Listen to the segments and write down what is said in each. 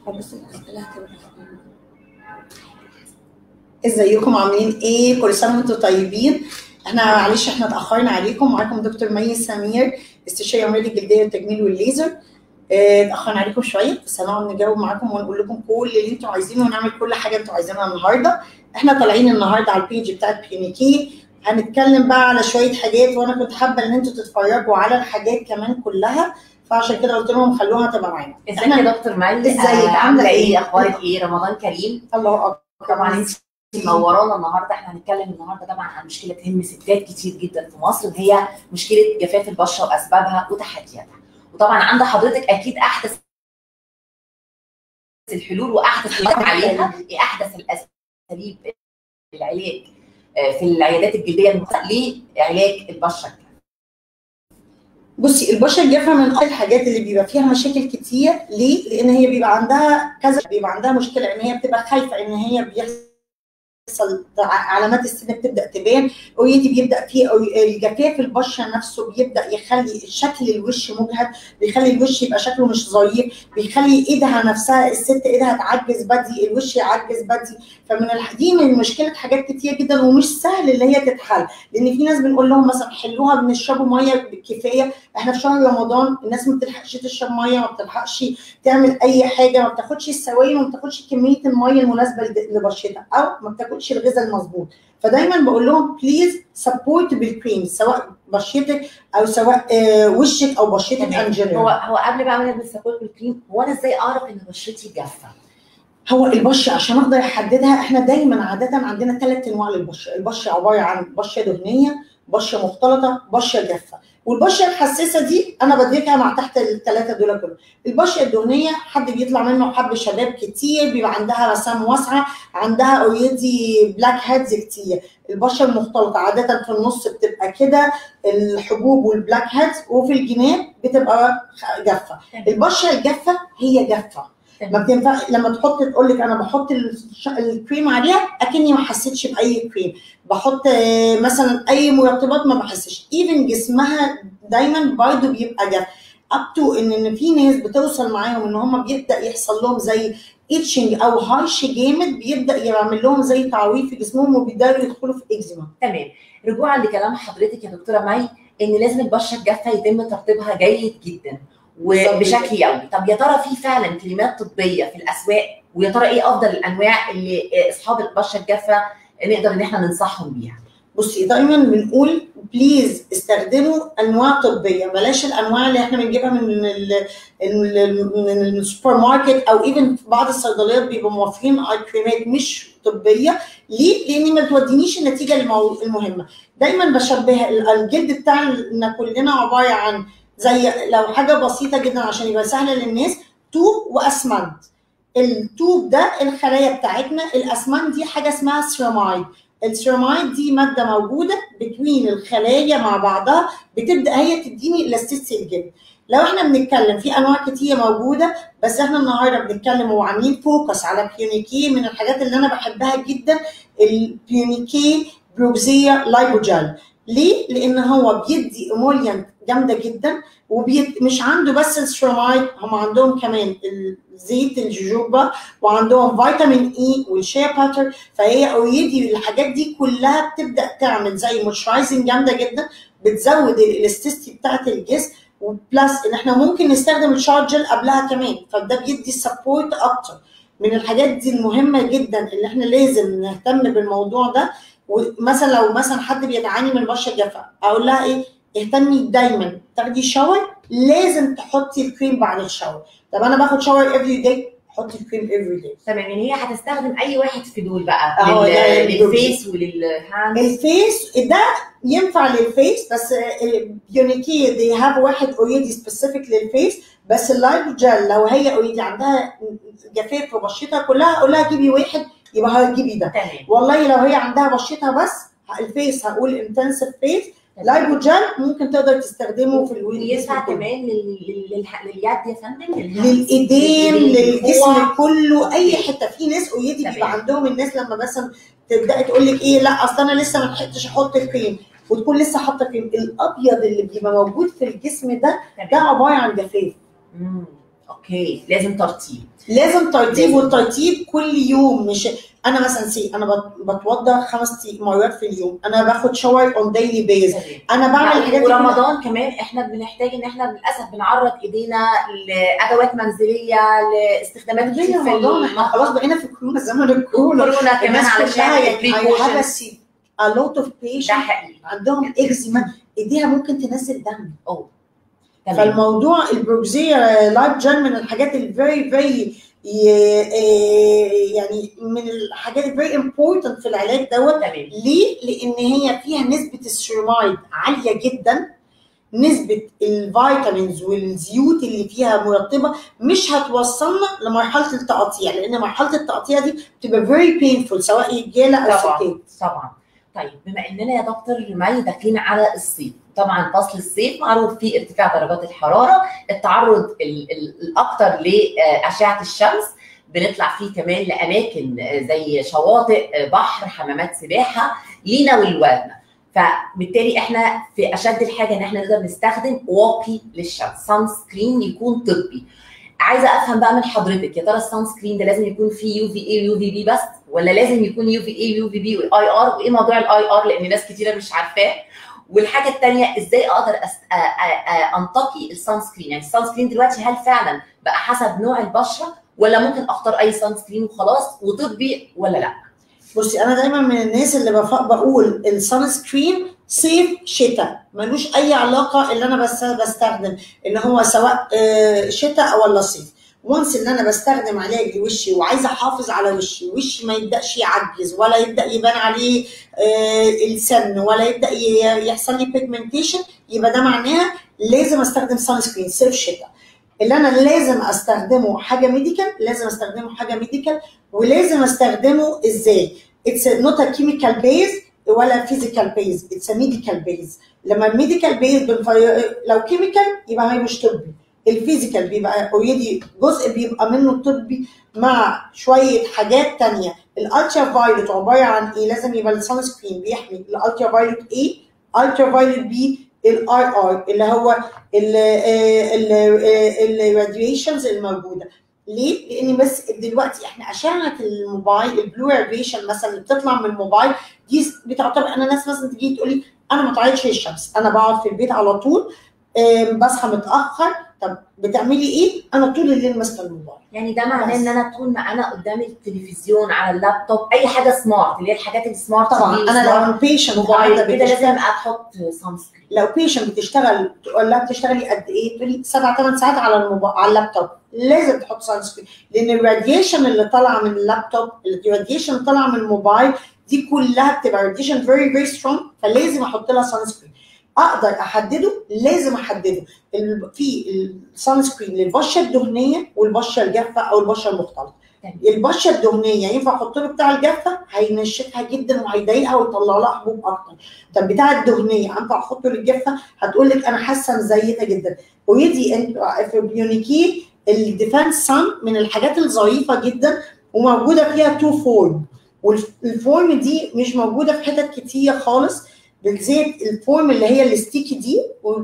بس ازيكم عاملين ايه كل سنه وانتم طيبين احنا معلش احنا اتاخرنا عليكم معاكم دكتور مي سمير استشاري امراض الجلديه والتجميل والليزر اه، اتاخرنا عليكم شويه بس هنقعد نجاوب معاكم ونقول لكم كل اللي انتم عايزينه ونعمل كل حاجه انتم عايزينها النهارده احنا طالعين النهارده على البيج بتاعت بيونيكي هنتكلم بقى على شويه حاجات وانا كنت حابه ان انتم تتفرجوا على الحاجات كمان كلها فعشان كده قلت لهم خلوها تبقى معانا ازيك يا دكتور مي ازيك؟ آه، عاملة عامله ايه؟ ايه اخبارك ايه رمضان كريم الله اكبر طبعا انت منورانا النهارده احنا هنتكلم النهارده طبعا عن مشكله تهم ستات كتير جدا في مصر وهي مشكله جفاف البشره واسبابها وتحدياتها وطبعا عند حضرتك اكيد احدث الحلول واحدث الكلام عليها ايه احدث الاساليب العلاج آه، في العيادات الجلديه المختلفه لعلاج البشره بصي البشره الجافه من اكتر الحاجات اللي بيبقى فيها مشاكل كتير ليه؟ لان هي بيبقى عندها كذا بيبقى عندها مشكله ان هي بتبقى خايفه ان هي بيحصل علامات السن بتبدا تبان اوريدي بيبدا في الجفاف البشره نفسه بيبدا يخلي شكل الوش مجهد بيخلي الوش يبقى شكله مش ظريف بيخلي ايدها نفسها الست ايدها تعجز بدي الوش يعجز بدي فمن الح... دي من مشكله حاجات كتير جدا ومش سهل اللي هي تتحل لان في ناس بنقول لهم مثلا حلوها بنشربوا ميه كفايه احنا في شهر رمضان الناس ما بتلحقش تشرب ميه ما بتلحقش تعمل اي حاجه ما بتاخدش السوائل وما بتاخدش كميه الميه المناسبه لد- لبشرتها او ما بتاكلش الغذاء المظبوط فدايما بقول لهم بليز سبورت بالكريم سواء بشرتك او سواء آه، وشك او بشرتك ان هو جنرال هو قبل بقى ما نلبس سبورت بالكريم هو انا ازاي اعرف ان بشرتي جافه؟ هو البشره عشان اقدر احددها احنا دايما عاده عندنا ثلاث انواع للبشره البشره عباره عن بشره دهنيه بشره مختلطه بشره جافه والبشره الحساسه دي انا بدركها مع تحت الثلاثه دول كلهم البشره الدهنيه حد بيطلع منه حب شباب كتير بيبقى عندها مسام واسعه عندها اوريدي بلاك هيدز كتير البشره المختلطه عاده في النص بتبقى كده الحبوب والبلاك هيدز وفي الجناب بتبقى جافه البشره الجافه هي جافه ما بتنفع لما تحط تقول لك انا بحط الش- الكريم عليها اكني ما حسيتش باي كريم بحط آه، مثلا اي مرطبات ما بحسش ايفن جسمها دايما برضه بيبقى جاف اب تو ان ان في ناس بتوصل معاهم ان هم بيبدا يحصل لهم زي اتشنج او هايش جامد بيبدا يعمل لهم زي تعويض في جسمهم وبيبداوا يدخلوا في اكزيما تمام رجوعا لكلام حضرتك يا دكتوره مي ان لازم البشره الجافه يتم ترطيبها جيد جدا وبشكل يومي طب يا ترى في فعلا كلمات طبيه في الاسواق ويا ترى ايه افضل الانواع اللي اصحاب البشره الجافه نقدر ان احنا ننصحهم بيها بصي دايما بنقول بليز استخدموا انواع طبيه بلاش الانواع اللي احنا بنجيبها من ال ال- من السوبر ماركت او ايفن في بعض الصيدليات بيبقوا موفرين كريمات مش طبيه ليه؟ لان ما تودينيش النتيجه المو- المهمه دايما بشبه ال- الجلد بتاعنا كلنا عباره عن زي لو حاجه بسيطه جدا عشان يبقى سهله للناس طوب واسمنت الطوب ده الخلايا بتاعتنا الاسمنت دي حاجه اسمها سيرامايد السيرامايد دي ماده موجوده بين الخلايا مع بعضها بتبدا هي تديني الاستيسي الجلد لو احنا بنتكلم في انواع كتير موجوده بس احنا النهارده بنتكلم وعاملين فوكس على بيونيكي من الحاجات اللي انا بحبها جدا البيونيكي بروكزيا لايبوجل ليه؟ لان هو بيدي ايموليانت جامده جدا ومش عنده بس السيرامايد هم عندهم كمان زيت الجوجوبا وعندهم فيتامين اي والشيا باتر فهي اوريدي الحاجات دي كلها بتبدا تعمل زي مويسترايزنج جامده جدا بتزود الالاستيستي بتاعت الجسم وبلس ان احنا ممكن نستخدم الشاور جل قبلها كمان فده بيدي سبورت اكتر من الحاجات دي المهمه جدا اللي احنا لازم نهتم بالموضوع ده ومثلا لو مثلا حد بيعاني من بشره جافه اقول لها ايه اهتمي دايما تاخدي شاور لازم تحطي الكريم بعد الشاور طب انا باخد شاور افري داي حطي الكريم افري داي تمام يعني هي هتستخدم اي واحد في دول بقى أهو لل- ده للفيس وللهاند الفيس ده ينفع للفيس بس بيونيكي دي هاف واحد اوريدي سبيسيفيك للفيس بس اللايف جل لو هي اوريدي عندها جفاف في بشرتها كلها اقول لها جيبي واحد يبقى هتجيبي ده تمام والله لو هي عندها بشرتها بس الفيس هقول انتنسيف فيس لايبو جل ممكن تقدر تستخدمه في الويل ينفع كمان لل- لل- للح- لليد يا فندم للهاند؟ للايدين لل- للجسم للكوع. كله اي حته في ناس اوريدي تمام. بيبقى عندهم الناس لما مثلا تبدا تقول لك ايه لا اصل انا لسه ما لحقتش احط الكريم وتكون لسه حاطه كريم الابيض اللي بيبقى موجود في الجسم ده ده تمام. عباره عن جفاف مم. اوكي لازم ترتيب لازم ترتيب لازم. والترتيب كل يوم مش انا مثلا سي انا بت- بتوضى خمس مرات في اليوم انا باخد شاور اون ديلي بيز انا بعمل الحاجات دي كلها. ورمضان كمان احنا بنحتاج ان احنا للاسف بنعرض ايدينا لادوات منزليه لاستخدامات زي كتير في رمضان احنا خلاص المطبخ. بقينا في كورونا زمن الكورونا كورونا كمان الناس علشان كلها يعني I have a البريكوشنز see a lot of ده patients حقيقي عندهم اكزيما ايديها ممكن تنزل دم اوه تمام فالموضوع البروكزيا لايف جل من الحاجات الفيري فيري يعني من الحاجات الفيري امبورتنت في العلاج دوت تمام ليه؟ لان هي فيها نسبه السيرمايد عاليه جدا نسبه الفيتامينز والزيوت اللي فيها مرطبه مش هتوصلنا لمرحله التقطيع لان مرحله التقطيع دي بتبقى فيري بينفول سواء رجاله او طبعا ستات طبعا طيب بما اننا يا دكتور مي داخلين على الصيف طبعا فصل الصيف معروف فيه ارتفاع درجات الحراره التعرض ال- ال- الاكثر لاشعه الشمس بنطلع فيه كمان لاماكن زي شواطئ بحر حمامات سباحه لينا ولولادنا فبالتالي احنا في اشد الحاجه ان احنا نقدر نستخدم واقي للشمس سان سكرين يكون طبي عايزه افهم بقى من حضرتك يا ترى السان سكرين ده لازم يكون فيه يو في اي ويو في بي بس ولا لازم يكون يو في اي ويو في بي واي ار وايه موضوع الاي ار لان ناس كتيره مش عارفاه والحاجه الثانيه ازاي اقدر أست... أ... أ... أ... انتقي السان سكرين يعني السان سكرين دلوقتي هل فعلا بقى حسب نوع البشره ولا ممكن اختار اي سان سكرين وخلاص وطبي ولا لا بصي انا دايما من الناس اللي بف- بقول السان سكرين صيف شتاء ملوش اي علاقه اللي انا بس بستخدم ان هو سواء آه، شتاء ولا صيف وانس ان انا بستخدم علاج لوشي وعايزه احافظ على وشي وشي ما يبداش يعجز ولا يبدا يبان عليه آه، السن ولا يبدا ي- يحصل لي بيجمنتيشن يبقى ده معناها لازم استخدم سان سكرين صيف شتاء اللي انا لازم استخدمه حاجه ميديكال لازم استخدمه حاجه ميديكال ولازم استخدمه ازاي اتس نوت ا كيميكال بيز ولا فيزيكال بيز اتس ا ميديكال بيز لما الميديكال بيز لو كيميكال يبقى هي مش طبي الفيزيكال بيبقى اوريدي جزء بيبقى منه طبي مع شويه حاجات تانية الالترا فايلوت عباره عن ايه لازم يبقى السان سكرين بيحمي الالترا فايلوت ايه الترا فايلوت بي الاي ار اللي هو الراديشنز الموجوده ليه؟ لان بس دلوقتي احنا اشعه الموبايل البلو راديشن مثلا اللي بتطلع من الموبايل دي بتعتبر انا ناس مثلا تيجي تقول لي انا ما طلعتش الشمس انا بقعد في البيت على طول آم، بصحى متاخر طب بتعملي ايه؟ انا طول الليل ماسكه الموبايل يعني ده معناه بس. ان انا طول ما انا قدامي التلفزيون على اللابتوب اي حاجه سمارت اللي هي الحاجات السمارت طبعا دي، انا سمارت لو بيشنت موبايل كده لازم احط سان سكرين لو بيشنت بتشتغل تقول لها بتشتغلي قد ايه؟ تقولي سبع ثمان ساعات على الموبايل على اللابتوب لازم تحط سان سكرين لان الراديشن اللي طالعه من اللابتوب الراديشن اللي طالعه من الموبايل دي كلها بتبقى راديشن فيري فيري سترونج فلازم احط لها سان سكرين اقدر احدده لازم احدده ال- في السان سكرين للبشره الدهنيه والبشره الجافه او البشره المختلطه تمام. البشره الدهنيه ينفع احط له بتاع الجافه هينشفها جدا وهيضايقها ويطلع لها حبوب اكتر طب بتاع الدهنيه ينفع احطه للجافه هتقول لك انا حاسه مزيته جدا اوريدي انت في بيونيكي الديفانس سان من الحاجات الظريفه جدا وموجوده فيها تو فورم والفورم دي مش موجوده في حتت كتير خالص بالذات الفورم اللي هي الستيكي دي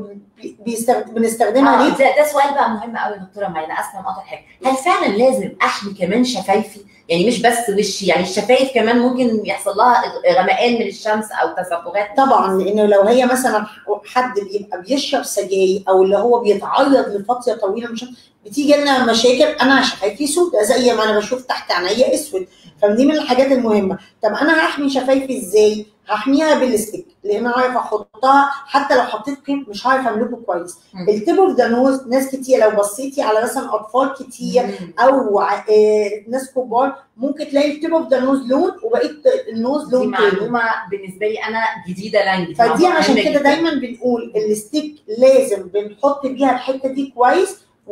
وبيستخد- بنستخدمها آه ليه؟ ده, ده سؤال بقى مهم قوي يا دكتوره مي انا اسفه مقاطع حاجه هل فعلا لازم احمي كمان شفايفي يعني مش بس وشي يعني الشفايف كمان ممكن يحصل لها غمقان من الشمس او تصبغات طبعا لانه لو هي مثلا حد بيبقى بيشرب سجاير او اللي هو بيتعرض لفتره طويله مش بتيجي لنا مشاكل انا شفايفي سوداء زي ما انا بشوف تحت عينيا اسود فدي من الحاجات المهمه طب انا هحمي شفايفي ازاي؟ هحميها بالستيك لان انا عارف احطها حتى لو حطيت كريم مش عارف املكه كويس مم. التيب اوف ذا نوز ناس كتير لو بصيتي على مثلا اطفال كتير مم. او ع- آه، ناس كبار ممكن تلاقي التيب اوف ذا نوز لون وبقيه النوز دي لون تاني معلومه بالنسبه لي انا جديده لانجي فدي عشان كده دايما بنقول الستيك لازم بنحط بيها الحته دي كويس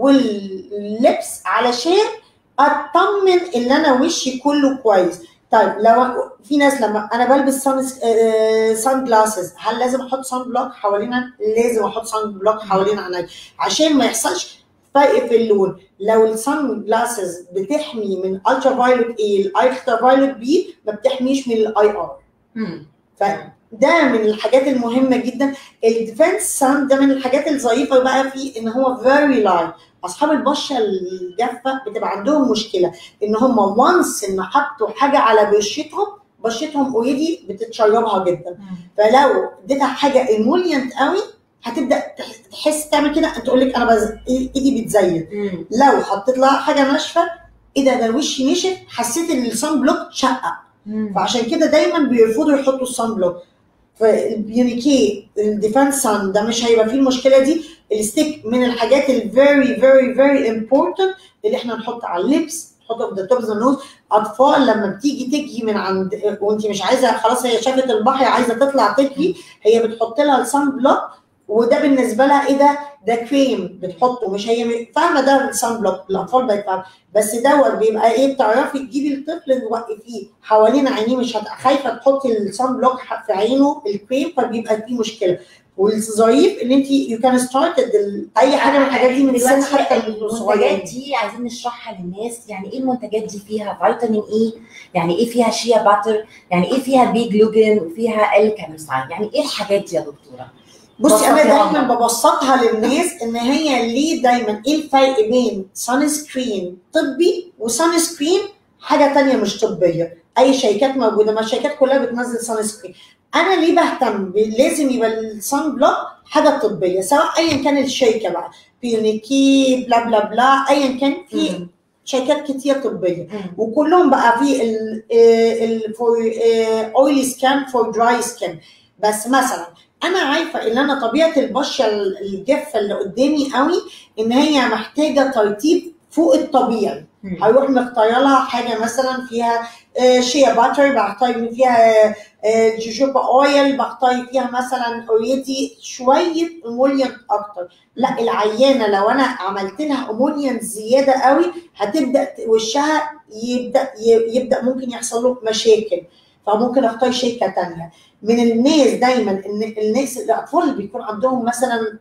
واللبس علشان اطمن ان انا وشي كله كويس طيب لو في ناس لما انا بلبس سان سان جلاسز هل لازم احط سان بلوك حوالين عيني؟ لازم احط سان بلوك حوالين عيني عشان ما يحصلش فرق في اللون لو السان جلاسز بتحمي من الترا فايلوت اي الالترا فايلوت بي ما بتحميش من الاي ار مم. ده من الحاجات المهمه جدا الديفنس سان ده من الحاجات الظريفه بقى فيه ان هو فيري لايت اصحاب البشره الجافه بتبقى عندهم مشكله ان هم وانس ان حطوا حاجه على بشرتهم بشرتهم اوريدي بتتشربها جدا فلو اديتها حاجه ايمولينت قوي هتبدا تح- تحس تعمل كده تقول لك انا بز... ايدي بتزين مم. لو حطيت لها حاجه ناشفه ايه ده ده وشي نشف حسيت ان الصن بلوك شقق مم. فعشان كده دايما بيرفضوا يحطوا الصن بلوك فالبيونيكي الديفانس سان ده مش هيبقى فيه المشكله دي الستيك من الحاجات الفيري فيري فيري امبورتنت اللي احنا نحط على اللبس نحطه في توبز النوز اطفال لما بتيجي تجي من عند وانت مش عايزه خلاص هي شافت البحر عايزه تطلع تجري هي بتحط لها الصن بلوك وده بالنسبه لها ايه ده؟ ده كريم بتحطه مش هي م- فاهمه ده الصن بلوك الاطفال بقت فاهمه بس دوت بيبقى ايه بتعرفي تجيبي الطفل توقفيه حوالين عينيه مش هت- خايفه تحطي الصن بلوك ح- في عينه الكريم فبيبقى فيه مشكله والظريف ان انت يو كان ستارت اي حاجه من الحاجات دي من سن دلوقتي حتى المنتجات الصغيرين دي عايزين نشرحها للناس يعني ايه المنتجات دي فيها فيتامين اي يعني ايه فيها شيا باتر يعني ايه فيها بي جلوجين وفيها الكالوساين يعني ايه الحاجات دي يا دكتوره بصي انا بسطي دايما أمر. ببسطها للناس ان هي ليه دايما ايه الفرق بين سان سكرين طبي وسان سكرين حاجه تانية مش طبيه اي شركات موجوده ما الشركات كلها بتنزل سان سكرين انا ليه بهتم ب- لازم يبقى السان بلوك حاجه طبيه سواء ايا كان الشركه بقى بيونيكي بلا بلا بلا ايا كان في مم. شركات كتير طبيه مم. وكلهم بقى في ال ال فور اويلي سكان فور دراي سكان بس مثلا انا عارفه ان انا طبيعه البشره الجافه اللي قدامي قوي ان هي محتاجه ترطيب فوق الطبيعي مم. هروح مختاره لها حاجه مثلا فيها آه، شيا باتر بختار فيها آه، جوجوبا اويل بختار فيها مثلا اوريدي شويه امولينت اكتر لا العيانه لو انا عملت لها امولينت زياده قوي هتبدا ت- وشها يبدا ي- يبدا ممكن يحصل له مشاكل فممكن اختار شركه تانية من الناس دايما ان الناس الاطفال اللي بيكون عندهم مثلا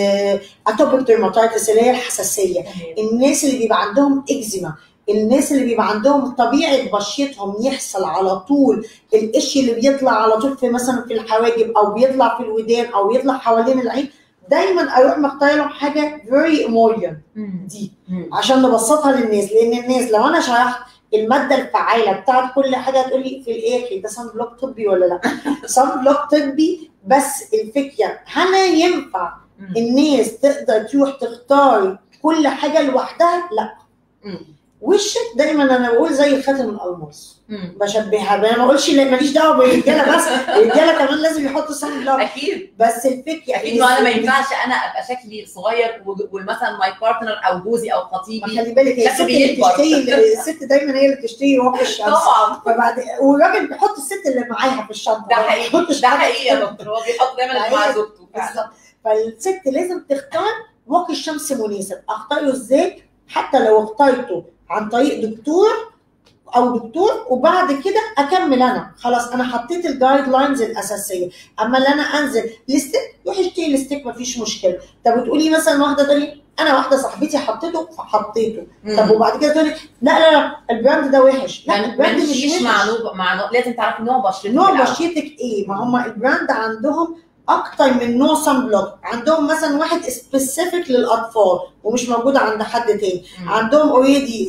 اتوبيك ديرماتايتس اللي هي الحساسيه تمام. الناس اللي بيبقى عندهم اكزيما الناس اللي بيبقى عندهم طبيعه بشرتهم يحصل على طول القش اللي بيطلع على طول في مثلا في الحواجب او بيطلع في الودان او بيطلع حوالين العين دايما اروح مختار لهم حاجه فيري اموليون مم. دي مم. عشان نبسطها للناس لان الناس لو انا شرحت الماده الفعاله بتاعت كل حاجه تقول لي في الاخر ده صن بلوك طبي ولا لا صن بلوك طبي بس الفكره هل ينفع مم. الناس تقدر تروح تختار كل حاجه لوحدها لا مم. وشك دايما انا بقول زي الخاتم الالماس مم. بشبهها انا ما بقولش لا- ماليش دعوه بالرجاله بس الرجاله كمان لازم يحطوا صن بلوك اكيد بس الفكره اكيد ما انا ما ينفعش انا ابقى شكلي صغير و- ومثلا ماي بارتنر او جوزي او ما خطيبي خلي بالك هي شكله الست اللي بيكبر. بتشتري الست دايما هي اللي بتشتري واقي الشمس طبعا فبعد والراجل بيحط الست اللي معاها في الشنطه ده ما حقيقي بيحطش ده حاجة حقيقي يا في دكتور هو بيحط دايما اللي مع زوجته فعلا. بالظبط فالست لازم تختار واقي الشمس مناسب اختاره ازاي حتى لو اخترته عن طريق دكتور او دكتور وبعد كده اكمل انا خلاص انا حطيت الجايد لاينز الاساسيه اما اللي انا انزل الستيك روح اشتري الستيك مفيش مشكله طب وتقولي مثلا واحده تقولي انا واحده صاحبتي حطيته فحطيته طب مم. وبعد كده تقولي لا لا لا البراند ده وحش لا ما البراند مش نمشيش وحش مع نوع مع نوع لازم تعرفي نوع بشرتك نوع الأول. بشرتك ايه؟ ما هم البراند عندهم اكتر من نوع صن بلوك، عندهم مثلا واحد سبيسيفيك للاطفال ومش موجود عند حد تاني، مم. عندهم اوريدي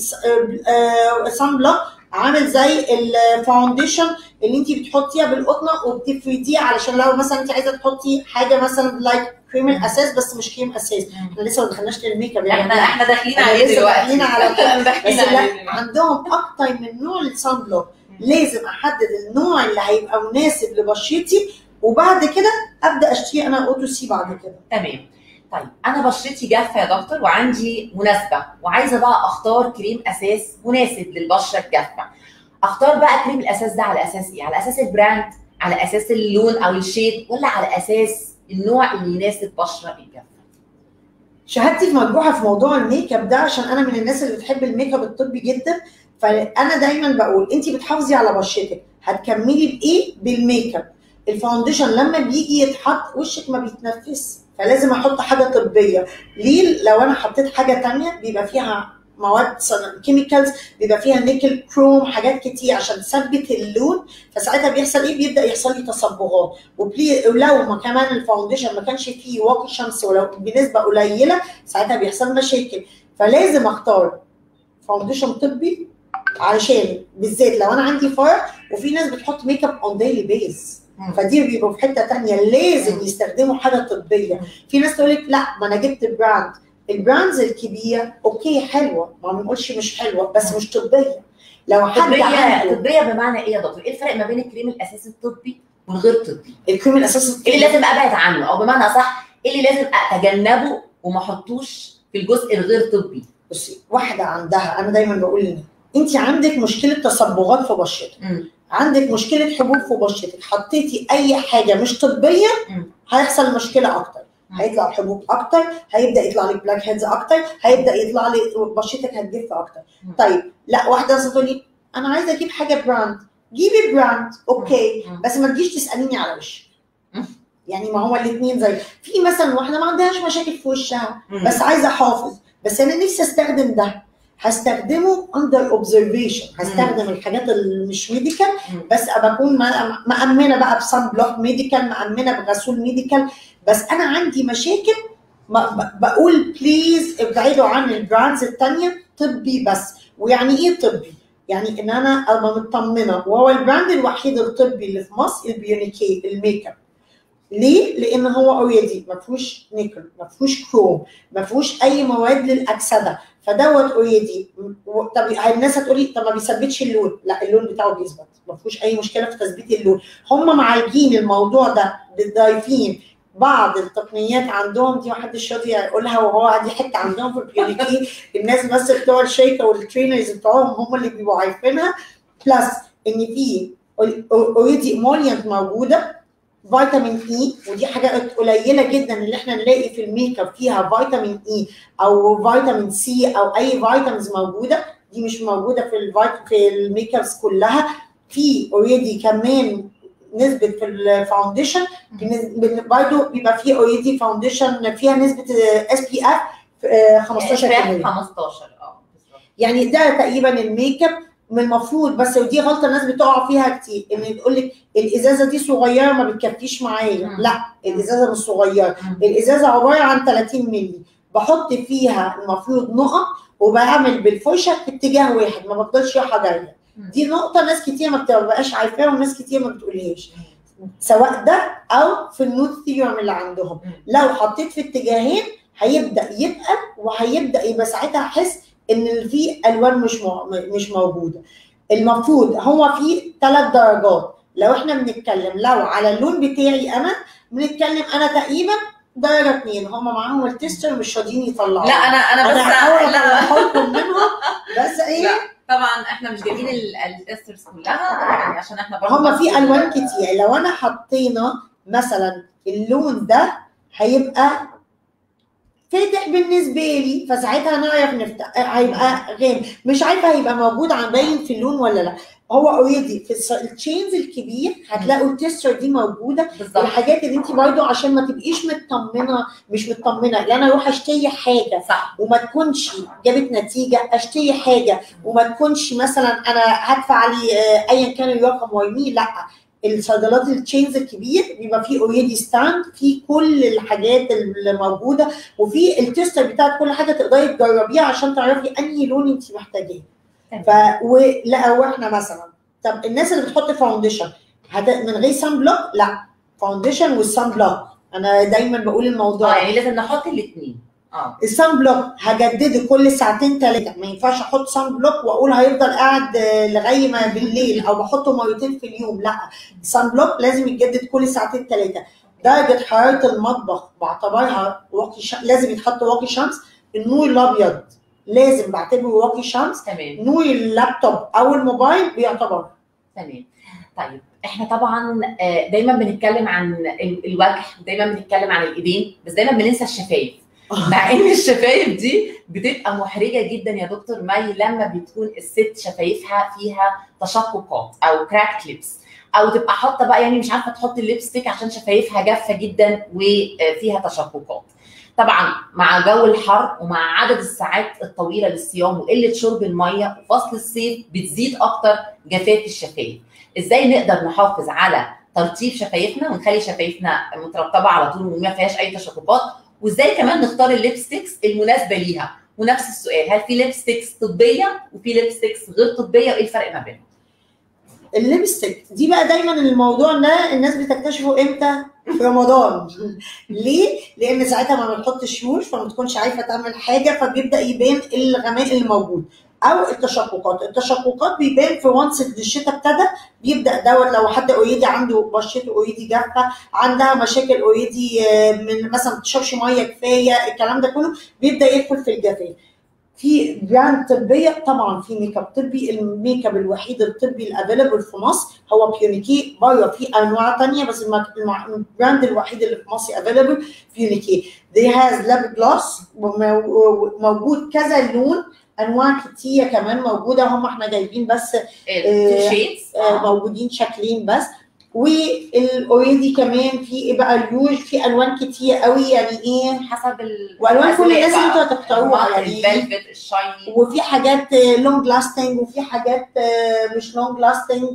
صن بلوك عامل زي الفاونديشن اللي انت بتحطيها بالقطنه وبتفرديه علشان لو مثلا انت عايزه تحطي حاجه مثلا لايك كريم الاساس بس مش كريم اساس، مم. احنا لسه ما دخلناش للميك اب يعني احنا احنا داخلين احنا عليه لسه دلوقتي داخلين على طول. احنا بس داخلين لا عليه دلوقتي. عندهم اكتر من نوع للصن بلوك لازم احدد النوع اللي هيبقى مناسب لبشرتي وبعد كده ابدا اشتري انا اوتو سي بعد كده تمام طيب انا بشرتي جافه يا دكتور وعندي مناسبه وعايزه بقى اختار كريم اساس مناسب للبشره الجافه اختار بقى كريم الاساس ده على اساس ايه على اساس البراند على اساس اللون او الشيد ولا على اساس النوع اللي يناسب بشره الجافه شهادتي في مجموعه في موضوع الميك اب ده عشان انا من الناس اللي بتحب الميك اب الطبي جدا فانا دايما بقول انت بتحافظي على بشرتك هتكملي بايه بالميك اب الفاونديشن لما بيجي يتحط وشك ما بيتنفس فلازم احط حاجه طبيه ليه لو انا حطيت حاجه تانية بيبقى فيها مواد كيميكالز بيبقى فيها نيكل كروم حاجات كتير عشان تثبت اللون فساعتها بيحصل ايه بيبدا يحصل لي تصبغات وبلي- ولو ما كمان الفاونديشن ما كانش فيه واقي شمس ولو بنسبه قليله ساعتها بيحصل مشاكل فلازم اختار فاونديشن طبي علشان بالذات لو انا عندي فرع وفي ناس بتحط ميك اب اون ديلي بيز مم. فدي بيبقوا في حته تانية لازم مم. يستخدموا حاجه طبيه مم. في ناس تقول لك لا ما انا جبت براند البراندز الكبيره اوكي حلوه ما بنقولش مش حلوه بس مم. مش طبيه لو حد طبيه عنده طبيه بمعنى ايه يا دكتور؟ ايه الفرق ما بين الكريم الاساسي الطبي والغير طبي؟ الكريم الاساسي ايه اللي لازم ابعد عنه او بمعنى اصح ايه اللي لازم اتجنبه وما احطوش في الجزء الغير طبي؟ بصي واحده عندها انا دايما بقول لنا انت عندك مشكله تصبغات في بشرتك مم. عندك مشكله حبوب في بشرتك حطيتي اي حاجه مش طبيه مم. هيحصل مشكله اكتر مم. هيطلع حبوب اكتر هيبدا يطلع لك بلاك هيدز اكتر هيبدا يطلع لي بشرتك هتجف اكتر مم. طيب لا واحده مثلا تقول لي انا عايزه اجيب حاجه براند جيبي براند اوكي مم. بس ما تجيش تساليني على وشي مم. يعني ما هو الاثنين زي في مثلا واحده ما عندهاش مشاكل في وشها مم. بس عايزه احافظ بس انا نفسي استخدم ده هستخدمه اندر اوبزرفيشن هستخدم الحاجات اللي مش ميديكال مم. بس بكون م- مأمنه بقى بصن بلوك ميديكال مأمنه بغسول ميديكال بس انا عندي مشاكل ما- ب- بقول بليز ابعدوا عن البراندز التانية طبي بس ويعني ايه طبي؟ يعني ان انا ابقى مطمنه وهو البراند الوحيد الطبي اللي في مصر البيونيكي الميك اب ليه؟ لان هو اوريدي ما فيهوش نيكل ما فيهوش كروم ما فيهوش اي مواد للاكسده فدوت اوريدي طب الناس هتقول لي طب ما بيثبتش اللون لا اللون بتاعه بيثبت ما فيهوش اي مشكله في تثبيت اللون هم معالجين الموضوع ده ضايفين بعض التقنيات عندهم دي محدش راضي يقولها وهو دي حته عندهم في البيونيكي الناس بس بتوع الشركه والترينرز بتوعهم هم اللي بيبقوا عارفينها بلس ان في اوريدي امولينت موجوده فيتامين اي ودي حاجه قليله جدا اللي احنا نلاقي في الميك اب فيها فيتامين اي او فيتامين سي او اي فيتامينز موجوده دي مش موجوده في الفيت في الميك ابس كلها في اوريدي كمان نسبه في الفاونديشن برضه بيبقى في اوريدي فاونديشن فيها نسبه اس بي اف 15 15 كمان اه بالظبط يعني ده تقريبا الميك اب من المفروض بس ودي غلطه الناس بتقع فيها كتير ان تقول لك الازازه دي صغيره ما بتكفيش معايا مم. لا الازازه مش صغيره مم. الازازه عباره عن 30 مللي بحط فيها المفروض نقط وبعمل بالفرشه في اتجاه واحد ما بفضلش رايحه جايه مم. دي نقطه ناس كتير ما بتبقاش عارفاها وناس كتير ما بتقولهاش سواء ده او في النوت ثيورم اللي عندهم مم. لو حطيت في اتجاهين هيبدا يتقل وهيبدا يبقى ساعتها احس ان في الوان مش مو... مش موجوده المفروض هو في ثلاث درجات لو احنا بنتكلم لو على اللون بتاعي انا بنتكلم انا تقريبا درجه اثنين هم معاهم التستر مش راضيين يطلعوا لا انا انا انا بس هحاول لا اطلعهم منهم بس ايه لا طبعا احنا مش جايبين ال- التسترز كلها يعني عشان احنا برضه هم في بس- الوان كتير لو انا حطينا مثلا اللون ده هيبقى فاتح بالنسبه لي فساعتها نعرف نفتح هيبقى غامق مش عارفه هيبقى موجود عن باين في اللون ولا لا هو اوريدي في الس- التشينز الكبير هتلاقوا التستر دي موجوده بالظبط الحاجات اللي انت برضو عشان ما تبقيش مطمنه مش مطمنه لا انا اروح اشتري حاجه صح وما تكونش جابت نتيجه اشتري حاجه وما تكونش مثلا انا هدفع لي آه، ايا كان الرقم وارميه لا الصيدلات التشينز الكبير بيبقى فيه اوريدي ستاند فيه كل الحاجات اللي موجوده وفي التستر بتاعت كل حاجه تقدري تجربيها عشان تعرفي انهي لون انت محتاجاه ف ولا واحنا مثلا طب الناس اللي بتحط فاونديشن هت... من غير سان بلوك لا فاونديشن والسان بلوك انا دايما بقول الموضوع اه ده. يعني لازم نحط الاثنين اه السان بلوك هجدده كل ساعتين ثلاثه ما ينفعش احط سان بلوك واقول هيفضل قاعد آه، لغايه ما بالليل او بحطه مرتين في اليوم لا السان بلوك لازم يتجدد كل ساعتين ثلاثه درجه حراره المطبخ بعتبرها واقي ش... لازم يتحط واقي شمس النور الابيض لازم بعتبره واقي شمس تمام نور اللابتوب او الموبايل بيعتبر تمام طيب احنا طبعا آه، دايما بنتكلم عن ال- الوجه دايما بنتكلم عن الايدين بس دايما بننسى الشفايف مع ان الشفايف دي بتبقى محرجه جدا يا دكتور مي لما بتكون الست شفايفها فيها تشققات او كراك ليبس او تبقى حاطه بقى يعني مش عارفه تحط الليبستيك عشان شفايفها جافه جدا وفيها تشققات طبعا مع جو الحر ومع عدد الساعات الطويله للصيام وقله شرب الميه وفصل الصيف بتزيد اكتر جفاف الشفايف ازاي نقدر نحافظ على ترطيب شفايفنا ونخلي شفايفنا مترطبه على طول وما فيهاش اي تشققات وازاي كمان نختار الليبستكس المناسبه ليها ونفس السؤال هل في ليبستكس طبيه وفي ليبستكس غير طبيه وايه الفرق ما بينهم؟ الليبستيك دي بقى دايما الموضوع ده الناس بتكتشفه امتى؟ في رمضان ليه؟ لان ساعتها ما بتحطش روج فما تكونش عارفه تعمل حاجه فبيبدا يبان الغماء اللي موجود او التشققات التشققات بيبان في وانس الشتاء ابتدى بيبدا دوت لو حد اوريدي عنده بشرته اوريدي جافه عندها مشاكل اوريدي من مثلا ما بتشربش ميه كفايه الكلام ده كله بيبدا يدخل في الجفاف في براند طبيه طبعا في ميك اب طبي الميك اب الوحيد الطبي الافيلبل في مصر هو بيونيكي بره في انواع ثانيه بس البراند الوحيد اللي في مصر افيلبل بيونيكي they has lip gloss موجود كذا لون انواع كتير كمان موجوده هم احنا جايبين بس الشيدز موجودين شكلين بس والاوريدي كمان في ايه بقى اليوج في الوان كتير قوي يعني ايه حسب ال والوان كل الناس اللي انتوا هتختاروها يعني الفلفت الشايني وفي حاجات لونج لاستنج وفي حاجات مش لونج لاستنج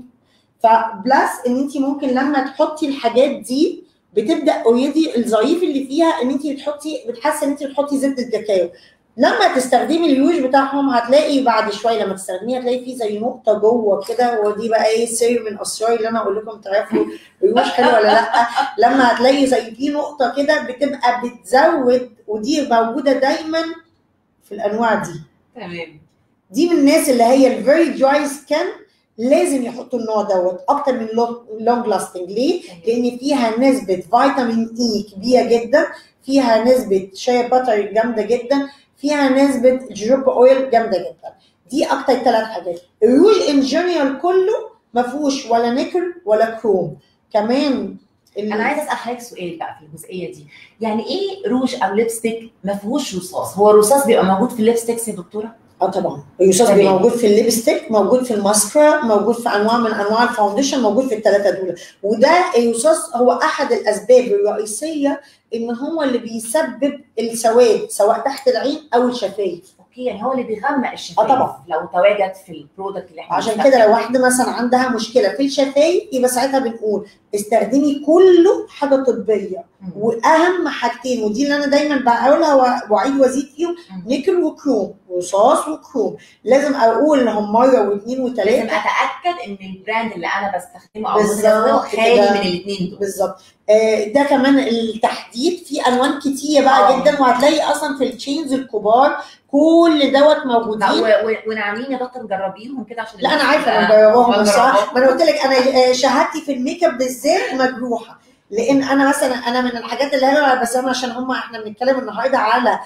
فبلس ان انت ممكن لما تحطي الحاجات دي بتبدا اوريدي الظريف اللي فيها ان انت بتحطي بتحسي ان انت بتحطي زبده كاكاو لما تستخدمي اليوج بتاعهم هتلاقي بعد شويه لما تستخدميه هتلاقي فيه زي نقطه جوه كده ودي بقى ايه سر من اسرار اللي انا اقول لكم تعرفوا اليوج حلو ولا لا لما هتلاقي زي في نقطه كده بتبقى بتزود ودي موجوده دايما في الانواع دي تمام دي من الناس اللي هي الفيري دراي سكان لازم يحطوا النوع دوت اكتر من لونج لاستنج ليه؟ لان فيها نسبه فيتامين اي كبيره جدا فيها نسبه شاي باتر جامده جدا فيها نسبه جوجوبا اويل جامده جدا دي اكتر ثلاث حاجات الروج ان جنرال كله ما فيهوش ولا نيكل ولا كروم كمان انا عايزه اسال حضرتك سؤال بقى في الجزئيه دي يعني ايه روج او ليبستيك ما فيهوش رصاص هو الرصاص بيبقى موجود في الليبستيكس يا دكتوره اه طبعا الرصاص بيبقى موجود في الليبستيك موجود في الماسكرا موجود في انواع من انواع الفاونديشن موجود في الثلاثه دول وده الرصاص هو احد الاسباب الرئيسيه ان هو اللي بيسبب السواد سواء تحت العين او الشفايف اوكي يعني هو اللي بيغمق الشفايف اه طبعا لو تواجد في البرودكت اللي احنا عشان كده لو واحده مثلا عندها مشكله في الشفايف يبقى ساعتها بنقول استخدمي كله حاجه طبيه واهم حاجتين ودي اللي انا دايما بقولها واعيد وازيد فيهم نيكل وكروم رصاص وكروم لازم اقولهم مره واثنين لازم وثلاثه اتاكد ان البراند اللي انا بستخدمه او بالظبط بستخدمه خالي كده. من الاثنين دول بالظبط آه، ده كمان التحديد في الوان كتير بقى آه. جدا وهتلاقي اصلا في التشينز الكبار كل دوت لا، موجودين و- و- ونعمين يا دكتور جربيهم كده عشان لا انا الناس عارفه انا تبقى- مجرباهم آه، بصراحه جربوهم. ما انا قلت لك انا آه، شهادتي في الميك اب بالذات مجروحه لان انا مثلا انا من الحاجات اللي هي بس انا عشان هم احنا بنتكلم النهارده على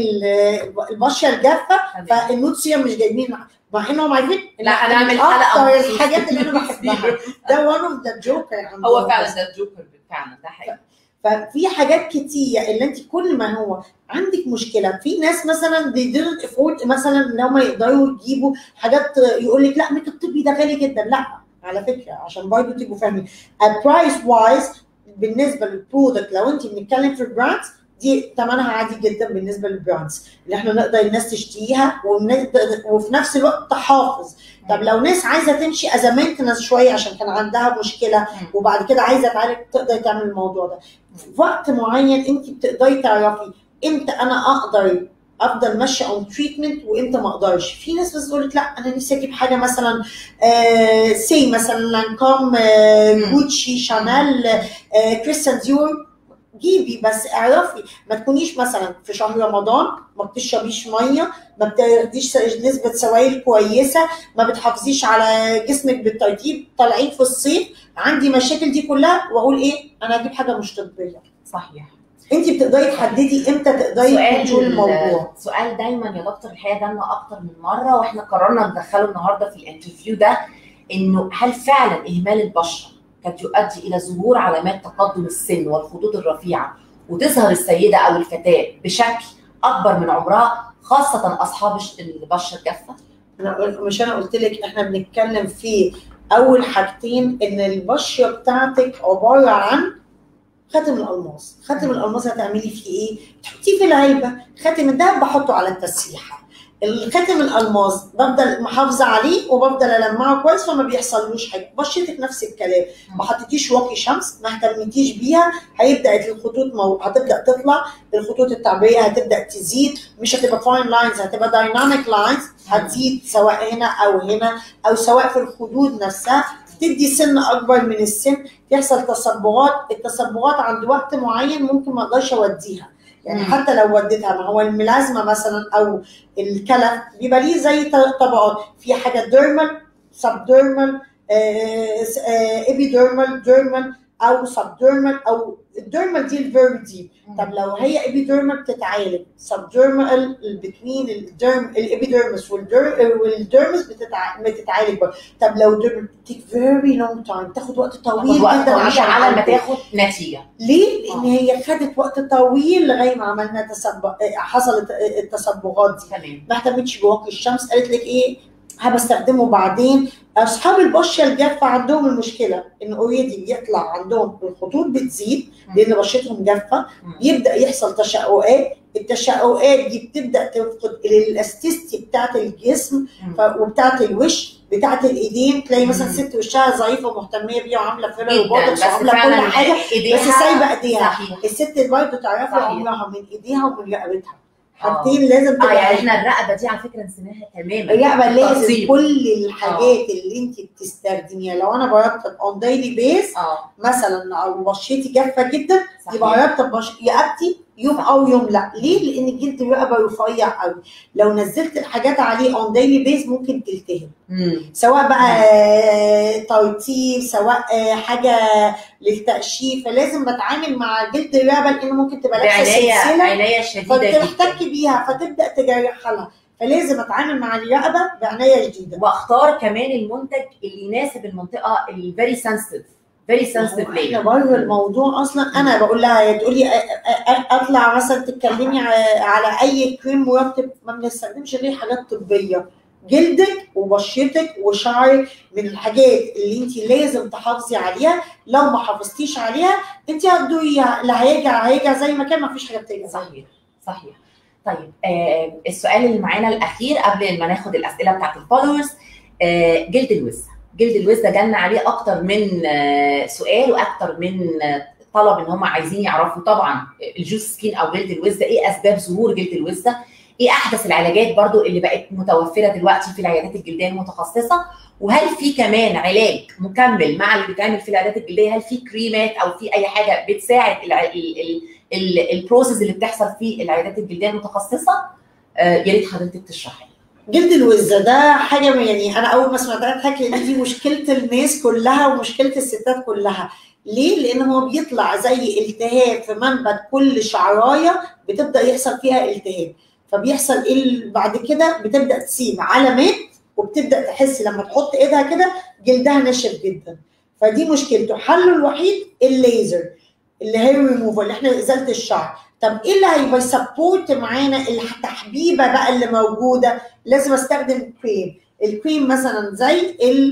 ال- البشره الجافه تمام. فالنوت سيرم مش جايبين مع انهم عارفين إن لا من هنعمل حلقه اكتر مخصوص. الحاجات اللي انا بحبها ده one of the joker هو فعلا ده الجوكر فعلا ده حقيقي ففي حاجات كتير اللي انت كل ما هو عندك مشكله في ناس مثلا they didn't afford مثلا ان هم يقدروا يجيبوا حاجات يقول لك لا ميك اب طبي ده غالي جدا لا على فكره عشان برضه تبقوا فاهمين البرايس وايز بالنسبه للبرودكت لو انت بنتكلم في البراندز دي ثمنها عادي جدا بالنسبه للبراندز اللي احنا نقدر الناس تشتريها ونقدر- وفي نفس الوقت تحافظ طب لو ناس عايزه تمشي از مينتنس شويه عشان كان عندها مشكله وبعد كده عايزه تعالج تقدر تعمل الموضوع ده في وقت معين انت بتقدري تعرفي امتى انا اقدر افضل ماشيه اون تريتمنت وامتى ما اقدرش في ناس بس تقول لك لا انا نفسي اجيب حاجه مثلا آه سي مثلا لانكوم آه مم. جوتشي شانيل آه كريستيان ديور جيبي بس اعرفي ما تكونيش مثلا في شهر رمضان ما بتشربيش ميه ما بتاخديش نسبه سوائل كويسه ما بتحافظيش على جسمك بالترتيب طالعين في الصيف عندي مشاكل دي كلها واقول ايه انا هجيب حاجه مش طبيه صحيح انت بتقدري تحددي امتى تقدري تكنترول سؤال الموضوع سؤال دايما يا دكتور الحقيقه جالنا اكتر من مره واحنا قررنا ندخله النهارده في الانترفيو ده انه هل فعلا اهمال البشره قد يؤدي الى ظهور علامات تقدم السن والخطوط الرفيعه وتظهر السيده او الفتاه بشكل اكبر من عمرها خاصه اصحاب الش- البشره الجافه انا قلت- مش انا قلت لك احنا بنتكلم في اول حاجتين ان البشره بتاعتك عباره عن خاتم الالماس خاتم الالماس هتعملي فيه ايه تحطيه في العلبه خاتم الدهب بحطه على التسريحه الخاتم الالماس بفضل محافظه عليه وبفضل المعه كويس فما بيحصلوش حاجه بشرتك نفس الكلام ما حطيتيش واقي شمس ما اهتمتيش بيها هيبدا الخطوط مو... هتبدا تطلع الخطوط التعبيريه هتبدا تزيد مش هتبقى فاين لاينز هتبقى دايناميك لاينز هتزيد سواء هنا او هنا او سواء في الخدود نفسها تدي سن اكبر من السن يحصل تصبغات التصبغات عند وقت معين ممكن ما اقدرش اوديها يعني مم. حتى لو وديتها ما هو الملازمه مثلا او الكلف بيبقى ليه زي ط- طبقات في حاجه ديرمال سب ديرمال ايبيديرمال ديرمال او سب ديرمال او الديرمال دي الفيرب دي طب لو هي ايبيديرمال بتتعالج سب ديرمال بتوين الديرم الابيديرمس والديرمس بتتع... بتتعالج برضه طب لو ديرمال بتيك فيري لونج تايم تاخد وقت طويل تاخد وقت جدا طويل عشان على ما تعالج. تاخد نتيجه ليه؟ لان آه. هي خدت وقت طويل لغايه ما عملنا تسبق حصلت التصبغات دي تمام ما اهتمتش بواقي الشمس قالت لك ايه هبستخدمه بعدين اصحاب البشره الجافه عندهم المشكله ان اوريدي بيطلع عندهم الخطوط بتزيد لان بشرتهم جافه مم. يبدا يحصل تشققات التشققات دي بتبدا تفقد الالاستيستي بتاعت الجسم ف- وبتاعت الوش بتاعت الايدين تلاقي مثلا مم. ست وشها ضعيفه ومهتميه بيها وعامله فيلر جدا وبوتوكس بس وعامله كل فعلا حاجه ايديها بس سايبه ايديها صحيح الست برضه تعرفي صحيح. عمرها من ايديها ومن رقبتها آه. حاجتين لازم اه تبقى يعني عارفة. احنا الرقبه دي على فكره نسيناها تماما الرقبه لازم تفاصيل. كل الحاجات اللي انت بتستخدميها لو انا برطب اون ديلي بيس اه مثلا او بشرتي جافه جدا صحيح. يبقى برطب بش... رقبتي يوم او يوم لا ليه؟ لان جلد الرقبه رفيع قوي لو نزلت الحاجات عليه اون ديلي بيس ممكن تلتهب مم. سواء بقى ترطيب سواء آه، حاجه للتقشير فلازم بتعامل مع جلد الرقبه لان ممكن تبقى لابسه بعنايه سلسله عنايه شديده جدا فتحتك بيها فتبدا تجرحها لها فلازم اتعامل مع الرقبه بعنايه شديده واختار كمان المنتج اللي يناسب المنطقه الفيري سنسيتيف فيري سنسيتيف احنا ليا بره الموضوع اصلا انا بقول لها تقول لي اطلع مثلا تتكلمي ع- على اي كريم مرطب ما بنستخدمش غير حاجات طبيه جلدك وبشرتك وشعرك من الحاجات اللي انت لازم تحافظي عليها لو ما حافظتيش عليها انت هتدوقيها اللي هيرجع هيرجع زي ما كان ما فيش حاجه بترجع صحيح صحيح طيب آه السؤال اللي معانا الاخير قبل ما ناخد الاسئله بتاعت الفولورز آه جلد الوز جلد الوز ده جالنا عليه اكتر من آه سؤال واكتر من آه طلب ان هم عايزين يعرفوا طبعا الجوز سكين او جلد الوز ده ايه اسباب ظهور جلد الوز ده ايه احدث العلاجات برضو اللي بقت متوفره دلوقتي في العيادات الجلديه المتخصصه وهل في كمان علاج مكمل مع اللي بيتعمل في العيادات الجلديه هل في كريمات او في اي حاجه بتساعد الع... ال... ال... ال- البروسيس اللي بتحصل في العيادات الجلديه المتخصصه آه، يا ريت حضرتك تشرحي جلد الوزة ده حاجة من- يعني أنا أول ما سمعتها ضحكت لأن دي مشكلة الناس كلها ومشكلة الستات كلها ليه؟ لأن هو بيطلع زي التهاب في منبت كل شعراية بتبدأ يحصل فيها التهاب فبيحصل إيه ال- بعد كده بتبدأ تسيب علامات وبتبدأ تحس لما تحط إيدها كده جلدها ناشف جدا فدي مشكلته حله الوحيد الليزر اللي هي ريموفر اللي احنا ازاله الشعر طب ايه اللي هيبقى يسبورت معانا التحبيبه بقى اللي موجوده لازم استخدم كريم الكريم مثلا زي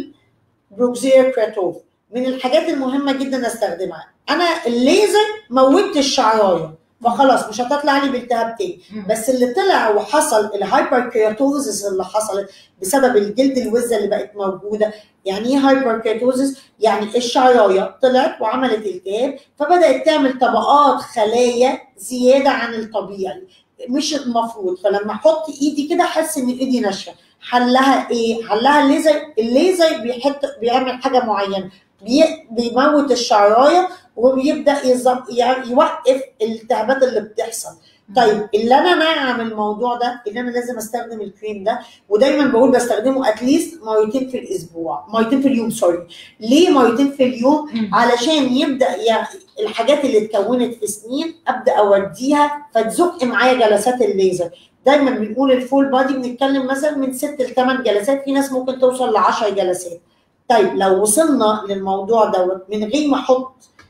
البروكسير كراتوف من الحاجات المهمه جدا استخدمها انا الليزر موتت الشعرايه فخلاص مش هتطلع لي بالتهاب تاني بس اللي طلع وحصل الهايبر كيراتوزس اللي حصلت بسبب الجلد الوزه اللي بقت موجوده يعني ايه هايبر كيراتوزس يعني الشعرايه طلعت وعملت التهاب فبدات تعمل طبقات خلايا زياده عن الطبيعي مش المفروض فلما احط ايدي كده احس ان ايدي ناشفه حلها ايه حلها الليزر الليزر بيحط بيعمل حاجه معينه بي- بيموت الشعرايه وبيبدا يظب- يعني يوقف الالتهابات اللي بتحصل طيب اللي انا ناعم الموضوع ده ان انا لازم استخدم الكريم ده ودايما بقول بستخدمه اتليست مرتين في الاسبوع مرتين في اليوم سوري ليه مرتين في اليوم مم. علشان يبدا يعني الحاجات اللي اتكونت في سنين ابدا اوديها فتزق معايا جلسات الليزر دايما بنقول الفول بادي بنتكلم مثلا من ست لثمان جلسات في ناس ممكن توصل ل 10 جلسات طيب لو وصلنا للموضوع دوت من غير ما احط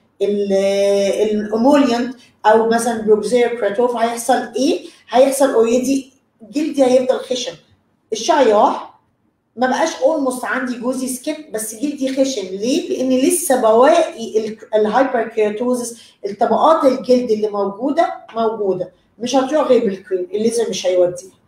الامولينت او مثلا بروكزير كراتوف هيحصل ايه؟ هيحصل اوريدي جلدي هيفضل خشن الشعر راح ما بقاش اولموست عندي جوزي سكيب بس جلدي خشن ليه؟ لان لسه بواقي الهايبر كيراتوزس الطبقات الجلد اللي موجوده موجوده مش هتروح غير بالكريم الليزر مش هيوديها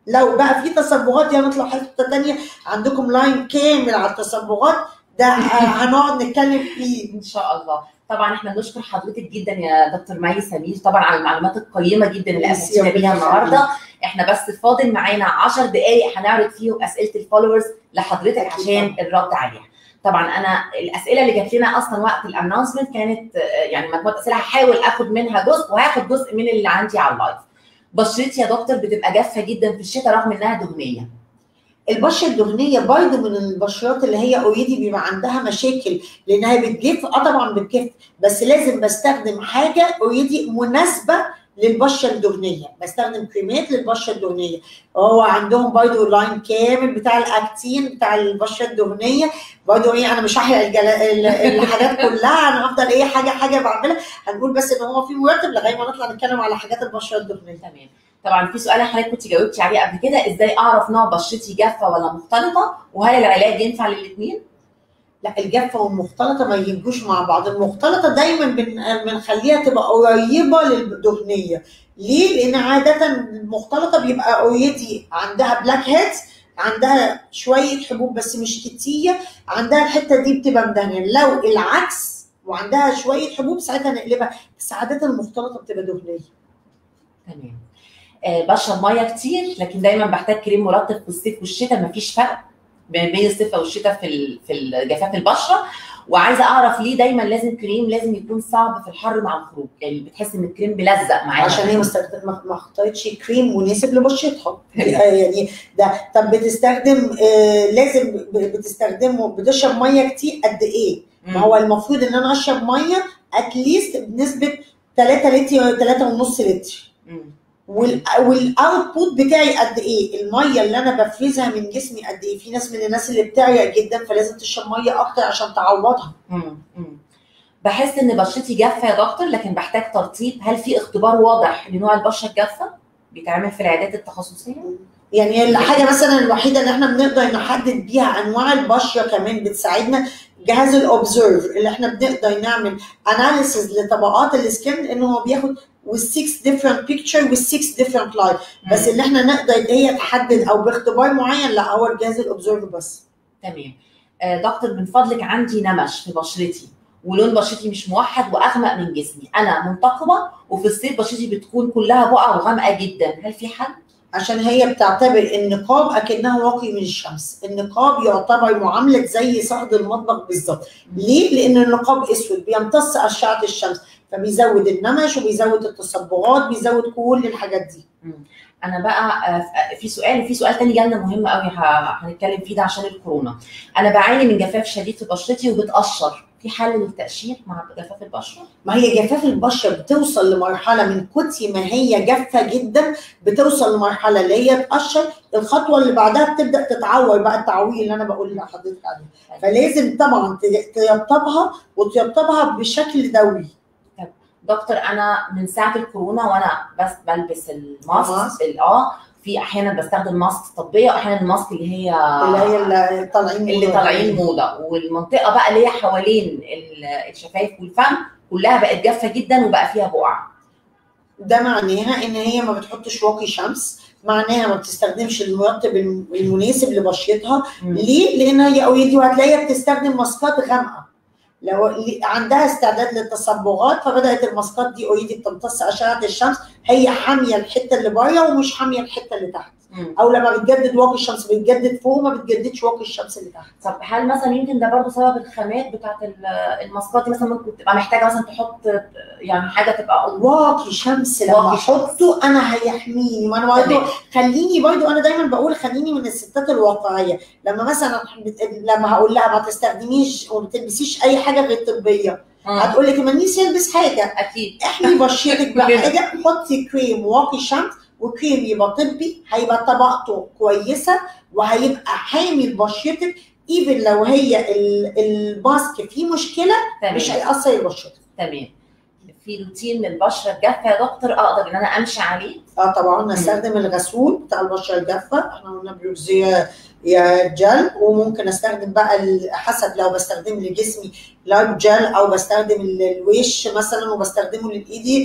لو بقى في تصبغات دي هنطلع حته تانية عندكم لاين كامل على التصبغات ده هنقعد نتكلم فيه ان شاء الله طبعا احنا بنشكر حضرتك جدا يا دكتور مي سمير طبعا على المعلومات القيمه جدا اللي ميرسي اسستينا يا بيها ربنا النهارده احنا بس فاضل معانا 10 دقائق هنعرض فيهم اسئله الفولورز لحضرتك أكيد عشان الرد عليها طبعا انا الاسئله اللي جات لنا اصلا وقت الانونسمنت كانت آه، يعني مجموعه اسئله هحاول اخد منها جزء وهاخد جزء من اللي عندي على اللايف بشرتي يا دكتور بتبقى جافه جدا في الشتاء رغم انها دهنيه البشره الدهنيه برضه من البشرات اللي هي اوريدي بيبقى عندها مشاكل لانها بتجف اه طبعا بتجف بس لازم بستخدم حاجه اوريدي مناسبه للبشره الدهنيه بستخدم كريمات للبشره الدهنيه هو عندهم برضه لاين كامل بتاع الاكتين بتاع البشره الدهنيه برضه ايه انا مش هحرق الجلا- ال- الحاجات كلها انا هفضل ايه حاجه حاجه بعملها هنقول بس ان هو في مرتب لغايه ما نطلع نتكلم على حاجات البشره الدهنيه تمام طبعا في سؤال حضرتك كنت جاوبتي عليه قبل كده ازاي اعرف نوع بشرتي جافه ولا مختلطه وهل العلاج ينفع للاثنين لا الجافه والمختلطه ما يجوش مع بعض المختلطه دايما بن- بنخليها تبقى قريبه للدهنيه ليه لان عاده المختلطه بيبقى اوريدي عندها بلاك هيدز عندها شويه حبوب بس مش كتير عندها الحته دي بتبقى مدهنه لو العكس وعندها شويه حبوب ساعتها نقلبها بس عاده المختلطه بتبقى دهنيه تمام آه بشرب ميه كتير لكن دايما بحتاج كريم مرطب في الصيف والشتاء مفيش فرق بين بين الصيف والشتاء في ال- في جفاف البشره وعايزه اعرف ليه دايما لازم كريم لازم يكون صعب في الحر مع الخروج يعني بتحس ان الكريم بيلزق معاها عشان هي ما استخدم- ما ما اختارتش كريم مناسب لبشرتها آه، يعني ده طب بتستخدم آه لازم ب- بتستخدمه بتشرب ميه كتير قد ايه؟ ما هو المفروض ان انا اشرب ميه اتليست بنسبه 3 لتر 3 ونص لتر مم. والاوتبوت بتاعي قد ايه؟ الميه اللي انا بفرزها من جسمي قد ايه؟ في ناس من الناس اللي بتعرق جدا فلازم تشرب ميه اكتر عشان تعوضها. مم. مم. بحس ان بشرتي جافه يا دكتور لكن بحتاج ترطيب هل في اختبار واضح لنوع البشره الجافه بيتعمل في العيادات التخصصيه يعني الحاجه مثلا الوحيده اللي احنا بنقدر نحدد بيها انواع البشره كمان بتساعدنا جهاز الاوبزرف اللي احنا بنقدر نعمل اناليسيز لطبقات السكين ان هو بياخد وال6 ديفرنت بيكتشر وال6 ديفرنت لايت بس اللي احنا نقدر هي تحدد او باختبار معين لا هو الجهاز الاوبزرف بس تمام آه، دكتور من فضلك عندي نمش في بشرتي ولون بشرتي مش موحد واغمق من جسمي انا منتقبه وفي الصيف بشرتي بتكون كلها بقع وغامقه جدا هل في حل عشان هي بتعتبر النقاب اكنها واقي من الشمس النقاب يعتبر معامله زي صهد المطبخ بالظبط ليه لان النقاب اسود بيمتص اشعه الشمس فبيزود النمش وبيزود التصبغات بيزود كل الحاجات دي انا بقى آه، في سؤال وفي سؤال تاني جالنا مهم قوي ه- هنتكلم فيه ده عشان الكورونا انا بعاني من جفاف شديد في بشرتي وبتقشر في حل للتقشير مع جفاف البشره ما هي جفاف البشره بتوصل لمرحله من كتر ما هي جافه جدا بتوصل لمرحله اللي هي تقشر الخطوه اللي بعدها بتبدا تتعور بقى التعوير اللي انا بقول لحضرتك عليه فلازم طبعا ت- ترطبها وترطبها بشكل دوري دكتور انا من ساعه الكورونا وانا بس بلبس الماسك الماسك. ال- اه في احيانا بستخدم ماسك طبيه واحيانا الماسك اللي هي اللي هي اللي طالعين اللي طالعين موضه والمنطقه بقى اللي هي حوالين ال- الشفايف والفم كلها بقت جافه جدا وبقى فيها بقع ده معناها ان هي ما بتحطش واقي شمس معناها ما بتستخدمش المرطب الم- المناسب لبشرتها ليه؟ لان هي اوريدي وهتلاقيها بتستخدم ماسكات غامقه لو ل- عندها استعداد للتصبغات فبدات الماسكات دي اوريدي بتمتص اشعه الشمس هي حاميه الحته اللي بره ومش حاميه الحته اللي تحت مم. او لما بتجدد واقي الشمس بتجدد فوق ما بتجددش واقي الشمس اللي تحت طب هل مثلا يمكن ده برضه سبب الخامات بتاعت ال- الماسكات دي مثلا ممكن تبقى محتاجه مثلا تحط يعني حاجه تبقى واقي شمس لما واقي شمس. احطه انا هيحميني ما انا برضه تمام. خليني برضه انا دايما بقول خليني من الستات الواقعيه لما مثلا بت- لما هقول لها ما تستخدميش وما تلبسيش اي حاجه غير طبيه مم. هتقول لك ما نفسي البس حاجه اكيد احمي بشرتك كلنا. بحاجه حطي كريم واقي شمس وكريم يبقى طبي هيبقى طبقته كويسه وهيبقى حامي لبشرتك ايفن لو هي ال- الماسك فيه مشكله مش تمام هيأثر بشرتك تمام في روتين للبشره الجافه يا دكتور اقدر ان انا امشي عليه اه طبعا نستخدم الغسول بتاع البشره الجافه احنا قلنا بيوكسيا يا جل وممكن استخدم بقى ال- حسب لو بستخدم لجسمي لايف جل او بستخدم ال- الوش مثلا وبستخدمه للايدي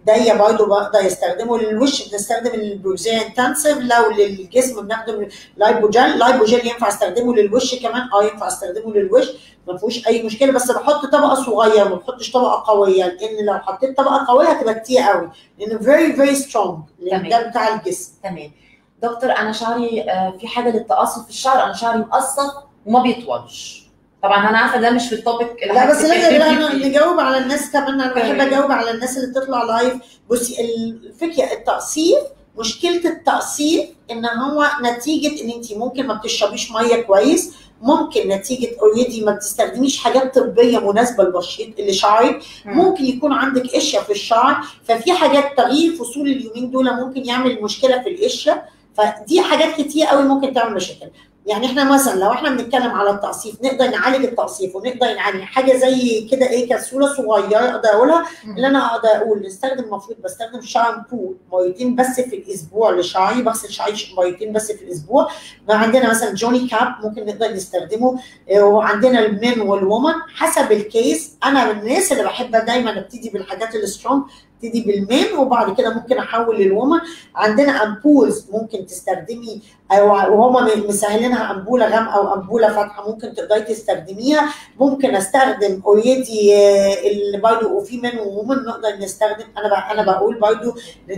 ده برضه بقدر يستخدمه للوش بنستخدم البروزيا انتنسيف لو للجسم بنخدم لايبوجل لايبوجل ينفع استخدمه للوش كمان اه ينفع استخدمه للوش ما فيهوش اي مشكله بس بحط طبقه صغيره ما بحطش طبقه قويه لان لو حطيت طبقه قويه هتبقى كتير قوي لان فيري فيري سترونج لان ده بتاع الجسم تمام دكتور انا شعري آه، في حاجه للتقصف في الشعر انا شعري مقصف وما بيطولش طبعا انا عارفه ده مش في التوبيك اللي لا بس هتتكلم لازم لا فيه. نجاوب على الناس كمان انا بحب تمام. اجاوب على الناس اللي بتطلع لايف بصي الفكره التقصير مشكله التقصير ان هو نتيجه ان انت ممكن ما بتشربيش ميه كويس ممكن نتيجه اوريدي ما بتستخدميش حاجات طبيه مناسبه لبشرة لشعرك مم. ممكن يكون عندك قشره في الشعر ففي حاجات تغيير فصول اليومين دول ممكن يعمل مشكله في القشره فدي حاجات كتير قوي ممكن تعمل مشاكل يعني احنا مثلا لو احنا بنتكلم على التقصيف نقدر نعالج التقصيف ونقدر نعالج حاجه زي كده ايه كبسوله صغيره اقدر اقولها اللي انا اقدر اقول نستخدم المفروض بستخدم شامبو مرتين بس في الاسبوع لشعري بغسل شعري مرتين بس في الاسبوع عندنا مثلا جوني كاب ممكن نقدر نستخدمه آه، وعندنا المين والومن حسب الكيس انا من الناس اللي بحب دايما ابتدي بالحاجات السترونج ابتدي بالمين وبعد كده ممكن احول للومن عندنا امبولز ممكن تستخدمي او وهم مسهلينها امبوله غامقه او امبوله فاتحه ممكن تقدري تستخدميها ممكن استخدم اوريدي اللي برضه وفي من وومن نقدر نستخدم انا بق- انا بقول برضه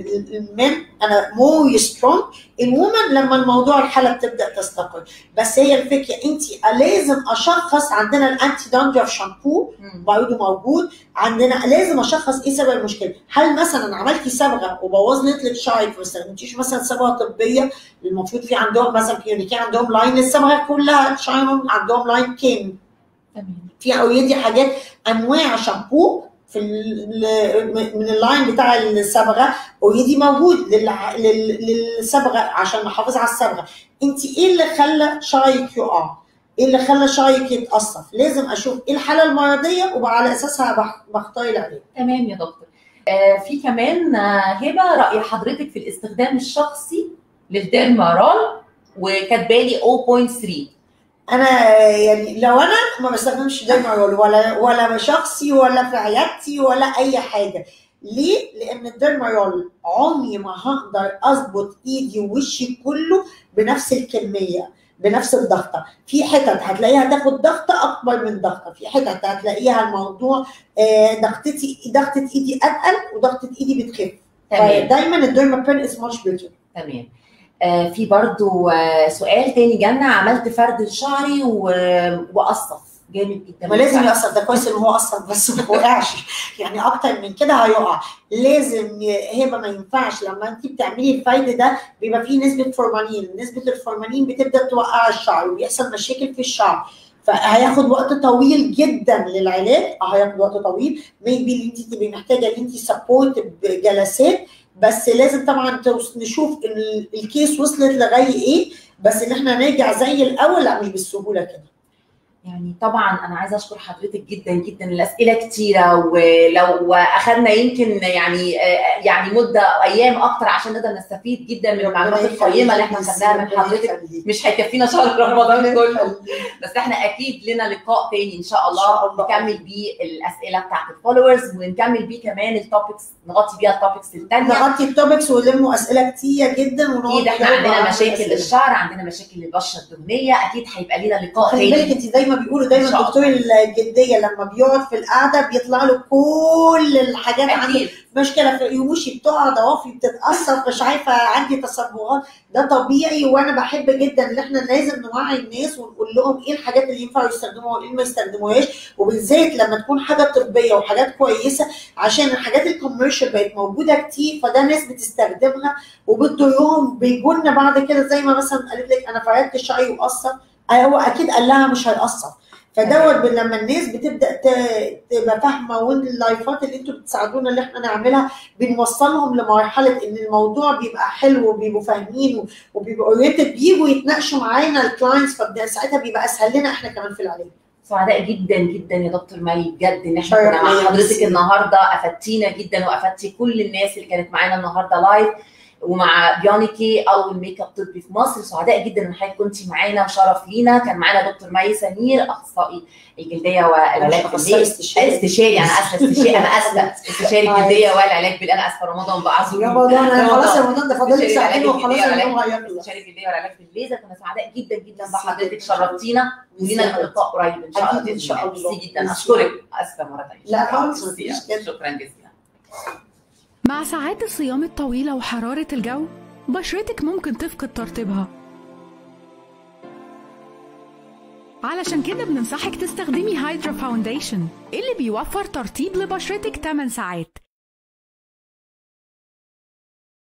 المن انا مور سترونج الومن لما الموضوع الحاله بتبدا تستقر بس هي الفكره انت لازم اشخص عندنا الانتي دانجرف شامبو مم. برضه موجود عندنا لازم اشخص ايه سبب المشكله هل مثلا عملتي صبغه وبوظ لك شعرك وما استخدمتيش مثلا صبغه طبيه المفروض في عندهم مثلا كلينيكي عندهم لاين الصبغه كلها شعرهم عندهم لاين كامل تمام في اوريدي حاجات انواع شامبو في ال- من اللاين بتاع الصبغه اوريدي موجود للع- لل- للصبغه عشان نحافظ على الصبغه انت ايه اللي خلى شعرك يقع ايه اللي خلى شعرك يتقصف لازم اشوف ايه الحاله المرضيه وعلى اساسها بخ- بختار العلاج تمام يا دكتور آه في كمان آه، هبه راي حضرتك في الاستخدام الشخصي للديرمارال وكاتبالي 0.3 انا يعني لو انا ما بستخدمش ديرمارول ولا ولا شخصي ولا في عيادتي ولا اي حاجه ليه؟ لان الديرمارول عمري ما هقدر اظبط ايدي ووشي كله بنفس الكميه بنفس الضغطه في حتت هتلاقيها تاخد ضغطه اكبر من ضغطه في حتت هتلاقيها الموضوع آه، ضغطتي ضغطه ايدي اتقل وضغطه ايدي بتخف تمام دايما الديرمابين از ماتش بيتر تمام آه في برضو آه سؤال تاني جالنا عملت فرد لشعري و- وقصف جامد جدا ما لازم يقصر ده كويس ان هو قصر بس ما وقعش يعني اكتر من كده هيقع لازم ي- هبه ما ينفعش لما انت بتعملي الفايده ده بيبقى فيه نسبه فورمالين نسبه الفورمالين بتبدا توقع الشعر وبيحصل مشاكل في الشعر فهياخد وقت طويل جدا للعلاج اه هياخد وقت طويل ميبي اللي انت تبقي محتاجه ان انت سبورت بجلسات بس لازم طبعا توص- نشوف ان ال- الكيس وصلت لغايه ايه بس ان احنا نرجع زي الاول لا مش بالسهوله كده يعني طبعا انا عايزه اشكر حضرتك جدا جدا الاسئله كتيره ولو اخذنا يمكن يعني آه، يعني مده ايام اكتر عشان نقدر نستفيد جدا من المعلومات القيمه اللي احنا خدناها من حضرتك مش هيكفينا شهر رمضان كله بس احنا اكيد لنا لقاء تاني ان شاء إن شاء الله الله. نكمل بيه الاسئله بتاعت الفولورز ونكمل بيه كمان التوبكس نغطي بيها التوبكس الثانيه نغطي التوبكس ونلموا اسئله كتير جدا ونقعد اكيد احنا نجاوب عندنا على مشاكل الأسئلة. للشعر عندنا مشاكل للبشره الدهنيه اكيد هيبقى لينا لقاء خلي بالك تاني انت دايما بيقولوا إن دايما شاء الدكتور الجلديه لما بيقعد في القعده بيطلع له كل الحاجات عنده اكيد مشكله في يوموشي بتقع ضوافري بتتاثر مش عارفه عندي تصبغات ده طبيعي وانا بحب جدا ان احنا لازم نوعي الناس ونقول لهم ايه الحاجات اللي ينفعوا يستخدموها وايه اللي ما يستخدموهاش وبالذات لما تكون حاجه طبيه وحاجات كويسه عشان الحاجات الكوميرشال بقت موجوده كتير فده ناس بتستخدمها وبتضرهم بيجولنا بعد كده زي ما مثلا قالت لك انا فردت شعري وقصر هو اكيد قال لها مش هيقصر فدوت ب- لما الناس بتبدا ت- تبقى فاهمه واللايفات اللي انتوا بتساعدونا اللي احنا نعملها بنوصلهم لمرحله ان الموضوع بيبقى حلو وبيبقوا فاهمين وبيبقوا اورينتد بيجوا يتناقشوا معانا الكلاينتس فساعتها بيبقى اسهل لنا احنا كمان في العلاج سعداء جدا جدا يا دكتور مي بجد ان احنا شرف كنا ليا مع حضرتك ميرسي. النهارده افدتينا جدا وافدتي كل الناس اللي كانت معانا النهارده لايف ومع بيونيكي اول ميك اب طبي في مصر سعداء جدا ان حضرتك كنت معانا وشرف لينا كان معانا دكتور مي سمير اخصائي الجلديه والعلاج بالليل استشاري استشاري انا اسفه استشاري انا اسفه استشاري الجلديه والعلاج بالليل انا اسفه رمضان بعذر يا رمضان انا خلاص رمضان ده فاضل لي استشاري ساعتين العلاج وخلاص الجلدية اليوم والعلاج- هيخلص استشاري الجلديه والعلاج بالليزر كنا سعداء جدا جدا ميرسي بحضرتك جدا. شرفتينا ولينا ميرسي لقاء قريب ان شاء الله أكيد إن شاء بإذن الله. ميرسي جدا ميرسي. اشكرك اسفه مره ثانيه لا خالص، ميرسي. مفيش كده. شكرا جزيلا مع ساعات الصيام الطويلة وحرارة الجو بشرتك ممكن تفقد ترطيبها علشان كده بننصحك تستخدمي هايدرا فاونديشن اللي بيوفر ترطيب لبشرتك 8 ساعات